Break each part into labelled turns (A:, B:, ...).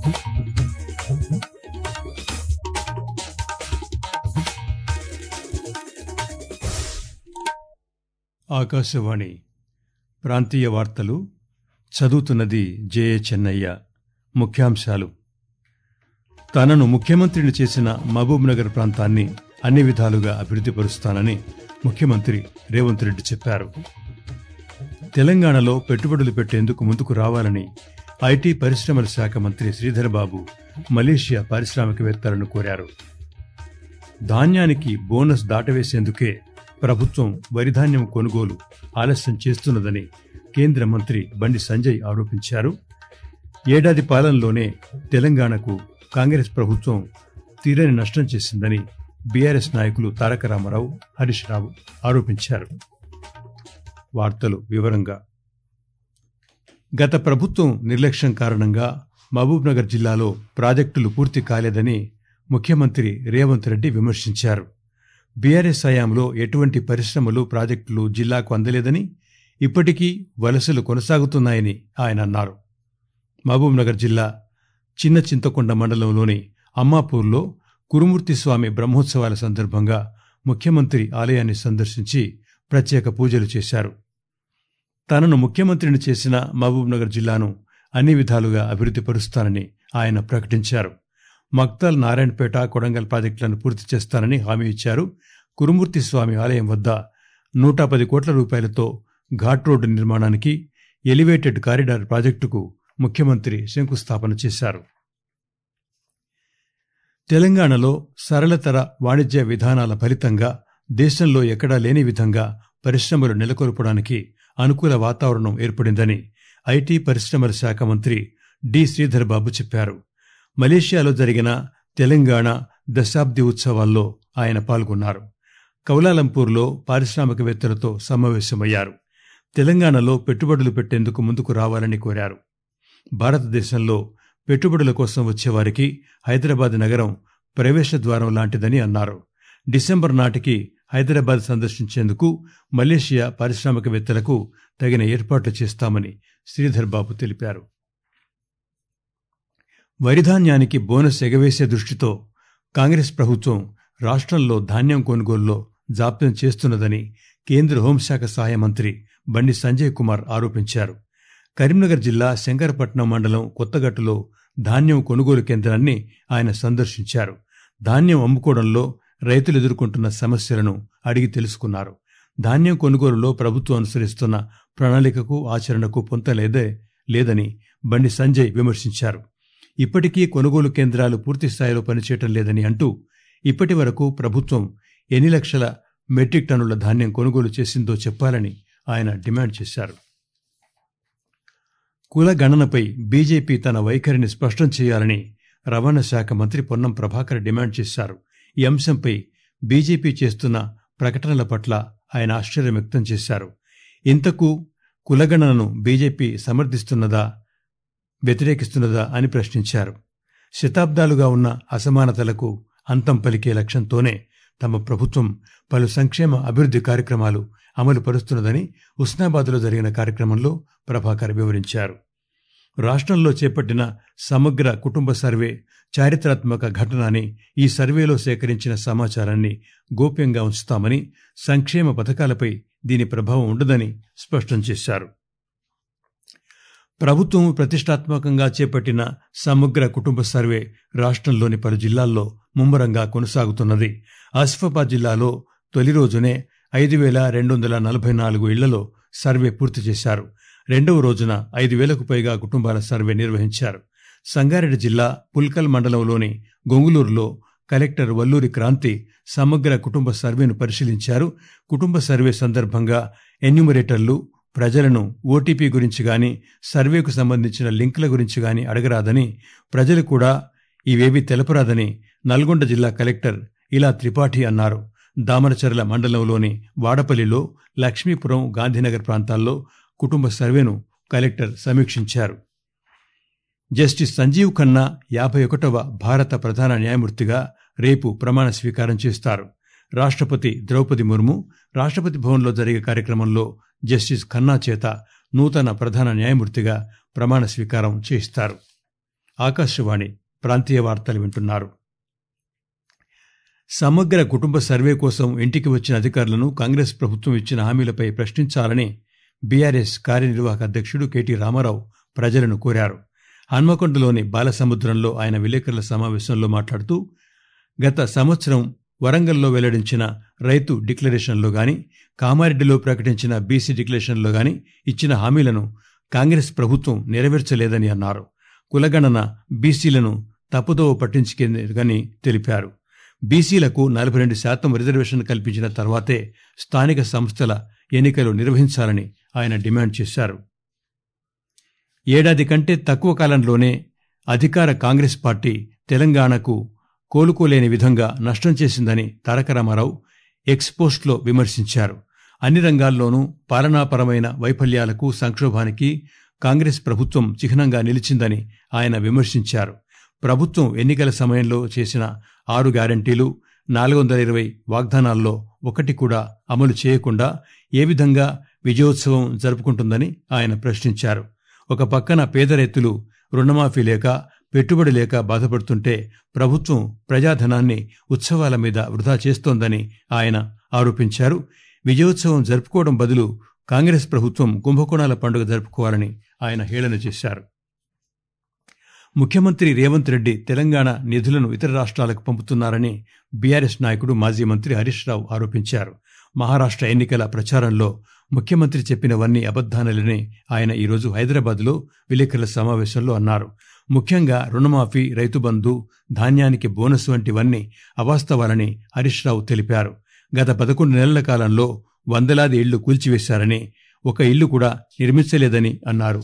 A: ఆకాశవాణి ప్రాంతీయ వార్తలు చదువుతున్నది జేఏ చెన్నయ్య ముఖ్యాంశాలు తనను ముఖ్యమంత్రిని చేసిన మహబూబ్నగర్ ప్రాంతాన్ని అన్ని విధాలుగా అభివృద్ధిపరుస్తానని ముఖ్యమంత్రి రేవంత్ రెడ్డి చెప్పారు తెలంగాణలో పెట్టుబడులు పెట్టేందుకు ముందుకు రావాలని ఐటీ పరిశ్రమల శాఖ మంత్రి శ్రీధర్ బాబు మలేషియా పారిశ్రామికవేత్తలను కోరారు ధాన్యానికి బోనస్ దాటవేసేందుకే ప్రభుత్వం వరిధాన్యం కొనుగోలు ఆలస్యం చేస్తున్నదని కేంద్ర మంత్రి బండి సంజయ్ ఆరోపించారు ఏడాది పాలనలోనే తెలంగాణకు కాంగ్రెస్ ప్రభుత్వం తీరని నష్టం చేసిందని బీఆర్ఎస్ నాయకులు తారక రామారావు హరీష్ రావు ఆరోపించారు వార్తలు వివరంగా గత ప్రభుత్వం నిర్లక్ష్యం కారణంగా మహబూబ్నగర్ జిల్లాలో ప్రాజెక్టులు పూర్తి కాలేదని ముఖ్యమంత్రి రేవంత్ రెడ్డి విమర్శించారు బీఆర్ఎస్ హయాంలో ఎటువంటి పరిశ్రమలు ప్రాజెక్టులు జిల్లాకు అందలేదని ఇప్పటికీ వలసలు కొనసాగుతున్నాయని ఆయన అన్నారు మహబూబ్నగర్ జిల్లా చిన్న చింతకొండ మండలంలోని అమ్మాపూర్లో కురుమూర్తి స్వామి బ్రహ్మోత్సవాల సందర్భంగా ముఖ్యమంత్రి ఆలయాన్ని సందర్శించి ప్రత్యేక పూజలు చేశారు తనను ముఖ్యమంత్రిని చేసిన మహబూబ్నగర్ జిల్లాను అన్ని విధాలుగా అభివృద్ధిపరుస్తానని ఆయన ప్రకటించారు మక్తల్ నారాయణపేట కొడంగల్ ప్రాజెక్టులను పూర్తి చేస్తానని హామీ ఇచ్చారు కురుమూర్తి స్వామి ఆలయం వద్ద నూట పది కోట్ల రూపాయలతో ఘాట్ రోడ్డు నిర్మాణానికి ఎలివేటెడ్ కారిడార్ ప్రాజెక్టుకు ముఖ్యమంత్రి శంకుస్థాపన చేశారు తెలంగాణలో సరళతర వాణిజ్య విధానాల ఫలితంగా దేశంలో ఎక్కడా లేని విధంగా పరిశ్రమలు నెలకొల్పడానికి అనుకూల వాతావరణం ఏర్పడిందని ఐటీ పరిశ్రమల శాఖ మంత్రి డి శ్రీధర్ బాబు చెప్పారు మలేషియాలో జరిగిన తెలంగాణ దశాబ్ది ఉత్సవాల్లో ఆయన పాల్గొన్నారు కౌలాలంపూర్లో పారిశ్రామికవేత్తలతో సమావేశమయ్యారు తెలంగాణలో పెట్టుబడులు పెట్టేందుకు ముందుకు రావాలని కోరారు భారతదేశంలో పెట్టుబడుల కోసం వచ్చేవారికి హైదరాబాద్ నగరం ప్రవేశ ద్వారం లాంటిదని అన్నారు డిసెంబర్ నాటికి హైదరాబాద్ సందర్శించేందుకు మలేషియా పారిశ్రామికవేత్తలకు తగిన ఏర్పాట్లు చేస్తామని శ్రీధర్ బాబు తెలిపారు వరిధాన్యానికి బోనస్ ఎగవేసే దృష్టితో కాంగ్రెస్ ప్రభుత్వం రాష్ట్రంలో ధాన్యం కొనుగోలులో జాప్యం చేస్తున్నదని కేంద్ర హోంశాఖ సహాయ మంత్రి బండి సంజయ్ కుమార్ ఆరోపించారు కరీంనగర్ జిల్లా శంకరపట్నం మండలం కొత్తగట్టులో ధాన్యం కొనుగోలు కేంద్రాన్ని ఆయన సందర్శించారు ధాన్యం అమ్ముకోవడంలో రైతులు ఎదుర్కొంటున్న సమస్యలను అడిగి తెలుసుకున్నారు ధాన్యం కొనుగోలులో ప్రభుత్వం అనుసరిస్తున్న ప్రణాళికకు ఆచరణకు పొంతలేదే లేదని బండి సంజయ్ విమర్శించారు ఇప్పటికీ కొనుగోలు కేంద్రాలు పూర్తి స్థాయిలో పనిచేయటం లేదని అంటూ ఇప్పటి వరకు ప్రభుత్వం ఎన్ని లక్షల మెట్రిక్ టన్నుల ధాన్యం కొనుగోలు చేసిందో చెప్పాలని ఆయన డిమాండ్ చేశారు కుల గణనపై బీజేపీ తన వైఖరిని స్పష్టం చేయాలని రవాణా శాఖ మంత్రి పొన్నం ప్రభాకర్ డిమాండ్ చేశారు ఈ అంశంపై బీజేపీ చేస్తున్న ప్రకటనల పట్ల ఆయన ఆశ్చర్యం వ్యక్తం చేశారు ఇంతకు కులగణనను బీజేపీ సమర్థిస్తున్నదా వ్యతిరేకిస్తున్నదా అని ప్రశ్నించారు శతాబ్దాలుగా ఉన్న అసమానతలకు అంతం పలికే లక్ష్యంతోనే తమ ప్రభుత్వం పలు సంక్షేమ అభివృద్ధి కార్యక్రమాలు అమలు పరుస్తున్నదని ఉస్నాబాద్లో జరిగిన కార్యక్రమంలో ప్రభాకర్ వివరించారు రాష్ట్రంలో చేపట్టిన సమగ్ర కుటుంబ సర్వే చారిత్రాత్మక ఘటన అని ఈ సర్వేలో సేకరించిన సమాచారాన్ని గోప్యంగా ఉంచుతామని సంక్షేమ పథకాలపై దీని ప్రభావం ఉండదని స్పష్టం చేశారు ప్రభుత్వం ప్రతిష్టాత్మకంగా చేపట్టిన సమగ్ర కుటుంబ సర్వే రాష్ట్రంలోని పలు జిల్లాల్లో ముమ్మరంగా కొనసాగుతున్నది ఆసిఫాబాద్ జిల్లాలో తొలి రోజునే ఐదు వేల రెండు వందల నలభై నాలుగు ఇళ్లలో సర్వే పూర్తి చేశారు రెండవ రోజున ఐదు వేలకు పైగా కుటుంబాల సర్వే నిర్వహించారు సంగారెడ్డి జిల్లా పుల్కల్ మండలంలోని గొంగులూరులో కలెక్టర్ వల్లూరి క్రాంతి సమగ్ర కుటుంబ సర్వేను పరిశీలించారు కుటుంబ సర్వే సందర్భంగా ఎన్యూమరేటర్లు ప్రజలను ఓటీపీ గురించి గాని సర్వేకు సంబంధించిన లింకుల గురించి గాని అడగరాదని ప్రజలు కూడా ఇవేవి తెలపరాదని నల్గొండ జిల్లా కలెక్టర్ ఇలా త్రిపాఠి అన్నారు దామరచర్ల మండలంలోని వాడపల్లిలో లక్ష్మీపురం గాంధీనగర్ ప్రాంతాల్లో కుటుంబ సర్వేను కలెక్టర్ సమీక్షించారు జస్టిస్ సంజీవ్ ఖన్నా యాభై ఒకటవ భారత ప్రధాన న్యాయమూర్తిగా రేపు ప్రమాణ స్వీకారం చేస్తారు రాష్ట్రపతి ద్రౌపది ముర్ము రాష్ట్రపతి భవన్లో జరిగే కార్యక్రమంలో జస్టిస్ ఖన్నా చేత నూతన ప్రధాన న్యాయమూర్తిగా ప్రమాణ స్వీకారం చేయిస్తారు ఆకాశవాణి ప్రాంతీయ వార్తలు వింటున్నారు సమగ్ర కుటుంబ సర్వే కోసం ఇంటికి వచ్చిన అధికారులను కాంగ్రెస్ ప్రభుత్వం ఇచ్చిన హామీలపై ప్రశ్నించాలని బీఆర్ఎస్ కార్యనిర్వాహక అధ్యక్షుడు కెటి రామారావు ప్రజలను కోరారు హన్మకొండలోని బాలసముద్రంలో ఆయన విలేకరుల సమావేశంలో మాట్లాడుతూ గత సంవత్సరం వరంగల్లో వెల్లడించిన రైతు డిక్లరేషన్లో గాని కామారెడ్డిలో ప్రకటించిన బీసీ డిక్లరేషన్లో గాని ఇచ్చిన హామీలను కాంగ్రెస్ ప్రభుత్వం నెరవేర్చలేదని అన్నారు కులగణన బీసీలను తప్పుదోవ పట్టించుకేందుకని తెలిపారు బీసీలకు నలభై రెండు శాతం రిజర్వేషన్ కల్పించిన తర్వాతే స్థానిక సంస్థల ఎన్నికలు నిర్వహించాలని ఆయన డిమాండ్ చేశారు ఏడాది కంటే తక్కువ కాలంలోనే అధికార కాంగ్రెస్ పార్టీ తెలంగాణకు కోలుకోలేని విధంగా నష్టం చేసిందని తారక రామారావు ఎక్స్పోస్ట్లో విమర్శించారు అన్ని రంగాల్లోనూ పాలనాపరమైన వైఫల్యాలకు సంక్షోభానికి కాంగ్రెస్ ప్రభుత్వం చిహ్నంగా నిలిచిందని ఆయన విమర్శించారు ప్రభుత్వం ఎన్నికల సమయంలో చేసిన ఆరు గ్యారంటీలు నాలుగు వందల ఇరవై వాగ్దానాల్లో ఒకటి కూడా అమలు చేయకుండా ఏ విధంగా విజయోత్సవం జరుపుకుంటుందని ఆయన ప్రశ్నించారు ఒక పక్కన పేద రైతులు రుణమాఫీ లేక పెట్టుబడి లేక బాధపడుతుంటే ప్రభుత్వం ప్రజాధనాన్ని ఉత్సవాల మీద వృధా చేస్తోందని ఆయన ఆరోపించారు విజయోత్సవం జరుపుకోవడం బదులు కాంగ్రెస్ ప్రభుత్వం కుంభకోణాల పండుగ జరుపుకోవాలని ఆయన హేళన చేశారు ముఖ్యమంత్రి రేవంత్ రెడ్డి తెలంగాణ నిధులను ఇతర రాష్ట్రాలకు పంపుతున్నారని బీఆర్ఎస్ నాయకుడు మాజీ మంత్రి హరీష్ రావు ఆరోపించారు మహారాష్ట్ర ఎన్నికల ప్రచారంలో ముఖ్యమంత్రి చెప్పినవన్నీ అబద్దానలని ఆయన ఈరోజు హైదరాబాద్లో విలేకరుల సమావేశంలో అన్నారు ముఖ్యంగా రుణమాఫీ రైతు బంధు ధాన్యానికి బోనస్ వంటివన్నీ అవాస్తవాలని హరీష్ రావు తెలిపారు గత పదకొండు నెలల కాలంలో వందలాది ఇళ్లు కూల్చివేశారని ఒక ఇల్లు కూడా నిర్మించలేదని అన్నారు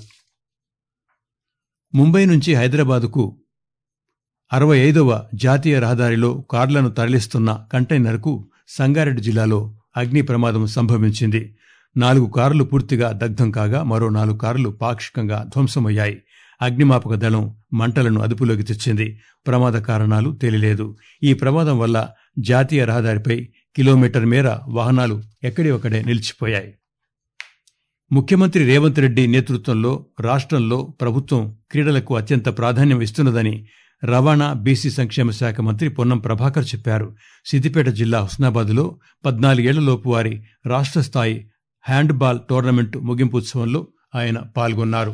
A: ముంబై నుంచి హైదరాబాదుకు అరవై ఐదవ జాతీయ రహదారిలో కార్లను తరలిస్తున్న కంటైనర్కు సంగారెడ్డి జిల్లాలో అగ్ని ప్రమాదం సంభవించింది నాలుగు కార్లు పూర్తిగా దగ్ధం కాగా మరో నాలుగు కార్లు పాక్షికంగా ధ్వంసమయ్యాయి అగ్నిమాపక దళం మంటలను అదుపులోకి తెచ్చింది ప్రమాద కారణాలు తెలియలేదు ఈ ప్రమాదం వల్ల జాతీయ రహదారిపై కిలోమీటర్ మేర వాహనాలు ఎక్కడి ఒక్కడే నిలిచిపోయాయి ముఖ్యమంత్రి రేవంత్ రెడ్డి నేతృత్వంలో రాష్ట్రంలో ప్రభుత్వం క్రీడలకు అత్యంత ప్రాధాన్యం ఇస్తున్నదని రవాణా బీసీ సంక్షేమ శాఖ మంత్రి పొన్నం ప్రభాకర్ చెప్పారు సిద్దిపేట జిల్లా హుస్నాబాద్లో పద్నాలుగేళ్లలోపు వారి రాష్ట్ర స్థాయి హ్యాండ్బాల్ టోర్నమెంట్ ముగింపు ఉత్సవంలో ఆయన పాల్గొన్నారు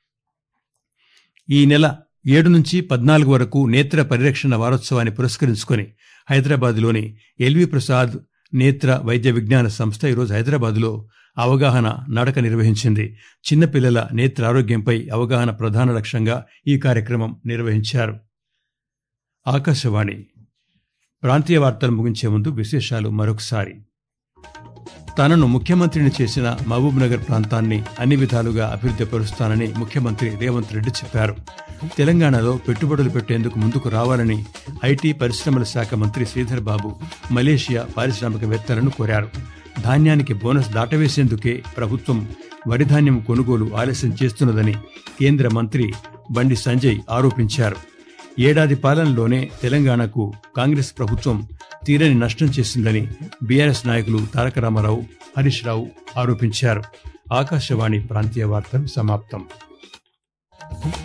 A: ఈ నెల ఏడు నుంచి పద్నాలుగు వరకు నేత్ర పరిరక్షణ వారోత్సవాన్ని పురస్కరించుకొని హైదరాబాద్లోని ఎల్వి ప్రసాద్ నేత్ర వైద్య విజ్ఞాన సంస్థ ఈరోజు హైదరాబాద్లో అవగాహన నడక నిర్వహించింది చిన్నపిల్లల నేత్ర ఆరోగ్యంపై అవగాహన ప్రధాన లక్ష్యంగా ఈ కార్యక్రమం నిర్వహించారు ఆకాశవాణి ప్రాంతీయ వార్తలు ముగించే ముందు విశేషాలు మరొకసారి తనను ముఖ్యమంత్రిని చేసిన మహబూబ్ నగర్ ప్రాంతాన్ని అన్ని విధాలుగా అభివృద్ధి పరుస్తానని ముఖ్యమంత్రి రేవంత్ రెడ్డి చెప్పారు తెలంగాణలో పెట్టుబడులు పెట్టేందుకు ముందుకు రావాలని ఐటీ పరిశ్రమల శాఖ మంత్రి శ్రీధర్ బాబు మలేషియా పారిశ్రామికవేత్తలను కోరారు ధాన్యానికి బోనస్ దాటవేసేందుకే ప్రభుత్వం వరిధాన్యం కొనుగోలు ఆలస్యం చేస్తున్నదని కేంద్ర మంత్రి బండి సంజయ్ ఆరోపించారు ఏడాది పాలనలోనే తెలంగాణకు కాంగ్రెస్ ప్రభుత్వం తీరని నష్టం చేసిందని బీఆర్ఎస్ నాయకులు తారక రామారావు హరీష్ రావు ఆరోపించారు ఆకాశవాణి ప్రాంతీయ వార్తలు సమాప్తం